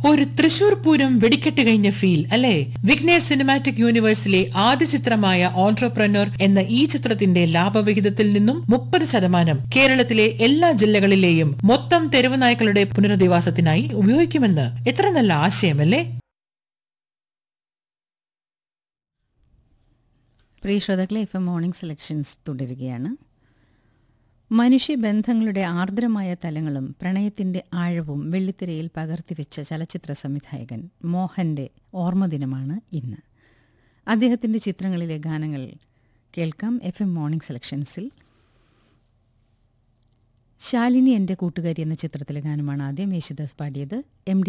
ഒരു തൃശൂർ പൂരം വെടിക്കെട്ട് കഴിഞ്ഞ ഫീൽ അല്ലേ വിഘ്നേഷ് സിനിമാറ്റിക് യൂണിവേഴ്സിലെ ആദ്യ ചിത്രമായ ഓൺട്രപ്രനർ എന്ന ഈ ചിത്രത്തിന്റെ ലാഭവിഹിതത്തിൽ നിന്നും മുപ്പത് ശതമാനം കേരളത്തിലെ എല്ലാ ജില്ലകളിലെയും മൊത്തം തെരുവ് നായ്ക്കളുടെ പുനരധിവാസത്തിനായി ഉപയോഗിക്കുമെന്ന് എത്ര നല്ല ആശയമല്ലേ പ്രിയ ശ്രോതാക്കളെ എഫ് എം മോർണിംഗ് സെലക്ഷൻസ് തുടരുകയാണ് മനുഷ്യബന്ധങ്ങളുടെ ആർദ്രമായ തലങ്ങളും പ്രണയത്തിന്റെ ആഴവും വെള്ളിത്തിരയിൽ പകർത്തിവെച്ച ചലച്ചിത്ര സംവിധായകൻ മോഹന്റെ ഓർമ്മദിനമാണ് ഇന്ന് അദ്ദേഹത്തിന്റെ ചിത്രങ്ങളിലെ ഗാനങ്ങൾ കേൾക്കാം എഫ് എം മോർണിംഗ് സെലക്ഷൻസിൽ ശാലിനി എൻ്റെ കൂട്ടുകാരി എന്ന ചിത്രത്തിലെ ഗാനമാണ് ആദ്യം യേശുദാസ് പാടിയത് എം